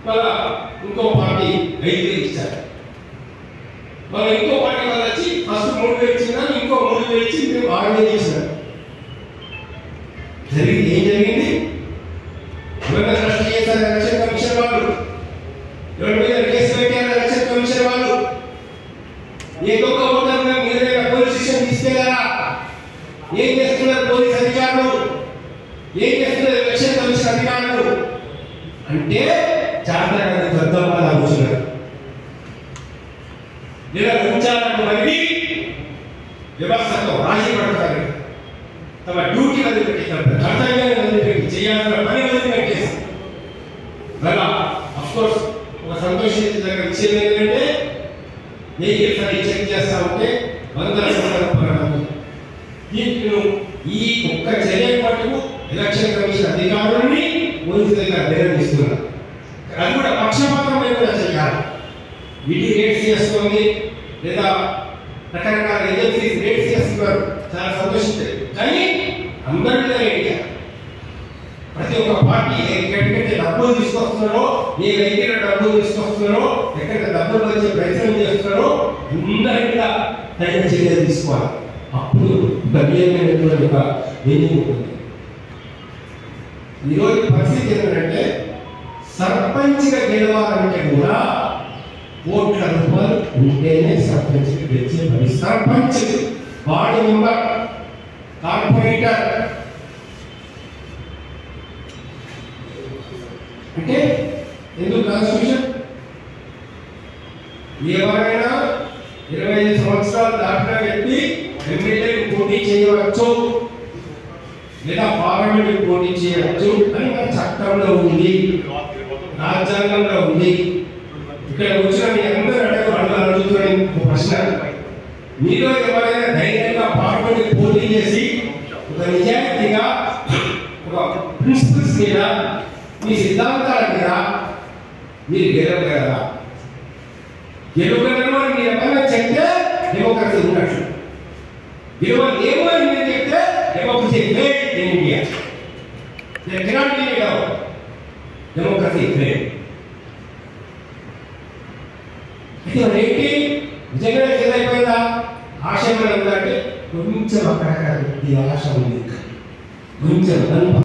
మళ్ళా ఇంకో పార్టీ ఐదు వేలు ఇచ్చారు మళ్ళీ ఇంకో పార్టీ వాళ్ళు వచ్చి ఫస్ట్ మూడు వేలు ఇచ్చిన ఇంకో మూడు వేలు ఇచ్చి మేము ఆరు వేలు ఇచ్చినారు జరిగింది ఏం జరిగింది ఎవరైనా ట్రస్ట్ చేశారు ఎలక్షన్ కమిషన్ వాళ్ళు ఎవరి మీద కేసు పెట్టారు ఎలక్షన్ కమిషన్ వాళ్ళు ఏ దొంగ ఓటర్ మీ దగ్గర పోలీస్ స్టేషన్ తీసుకెళ్లారా ఏం చేస్తున్నారు పోలీస్ అధికారులు ఏం చేస్తున్నారు ఎలక్షన్ కమిషన్ అధికారులు అంటే జాతర దద్దమ్మలా కూర్చున్నారు లేదా ఉంచాలని మళ్ళీ వ్యవస్థతో రాజీ పడతారు తమ డ్యూటీ వదిలిపెట్టారు కర్తవ్యాన్ని వదిలిపెట్టి చేయాల్సిన పని వదిలిపెట్టేసి అలా కోర్స్ ఒక సంతోషించదగ్గ విషయం ఏంటంటే వెహికల్స్ అని చెక్ చేస్తా ఉంటే వందల సందర్భాలు దీంట్లో ఈ ఒక్క చర్య మటుకు ఎలక్షన్ కమిషన్ అధికారుల్ని పోలీసు దగ్గర నిర్వహిస్తున్నారు అది కూడా పక్షపాతం లేకుండా చేయాలి విడి రేట్స్ చేస్తుంది లేదా రకరకాల ఏజెన్సీస్ రేట్స్ చేస్తున్నారు చాలా సంతోషించారు కానీ అందరి మీద రేట్ చేయాలి. ప్రతి ఒక్క పార్టీ ఎక్కడికైతే డబ్బులు తీసుకొస్తున్నారో ఏ దగ్గర డబ్బులు తీసుకొస్తున్నారో ఎక్కడ డబ్బులు వచ్చే ప్రయత్నం చేస్తున్నారో అందరి మీద తగిన చర్యలు తీసుకోవాలి అప్పుడు గమ్యమైనటువంటి ఒక వెయ్యి ఉంటుంది ఈరోజు పరిస్థితి ఏంటంటే సర్పంచ్గా గెలవాలంటే కూడా కోట్ల రూపాయలు ఉంటేనే సర్పంచ్కి గెలిచే పని సర్పంచ్ వార్డు మెంబర్ కార్పొరేటర్ అంటే ఎందుకు కాన్స్టిట్యూషన్ ఎవరైనా ఇరవై ఐదు సంవత్సరాలు దాటిన వ్యక్తి ఎమ్మెల్యే పోటీ చేయవచ్చు లేదా పార్లమెంట్ పోటీ చేయవచ్చు అని మన చట్టంలో ఉంది రాజ్యాంగంలో ఉంది ఇక్కడ వచ్చిన మీ అందరూ అడగ అడగాలి అడుగుతున్నాను ఒక ప్రశ్న మీలో ఎవరైనా ధైర్యంగా పార్లమెంట్ పోటీ చేసి ఒక నిజాయితీగా ఒక ప్రిన్సిపల్స్ మీద మీ సిద్ధాంతాల మీద మీరు గెలవగలరా గెలవగలరు అని మీరు ఎవరైనా చెప్తే డెమోక్రసీ ఉన్నట్లు గెలవలేము అని మీరు చెప్తే democracy fail in India There cannot be any doubt. Democracy failed. అయితే మరి ఏంటి నిజంగా ఏదైపోయిందా ఆశ ఏమైనా ఉందంటే కొంచెం అక్కడక్కడ కొద్ది ఆశ ఉంది కొంచెం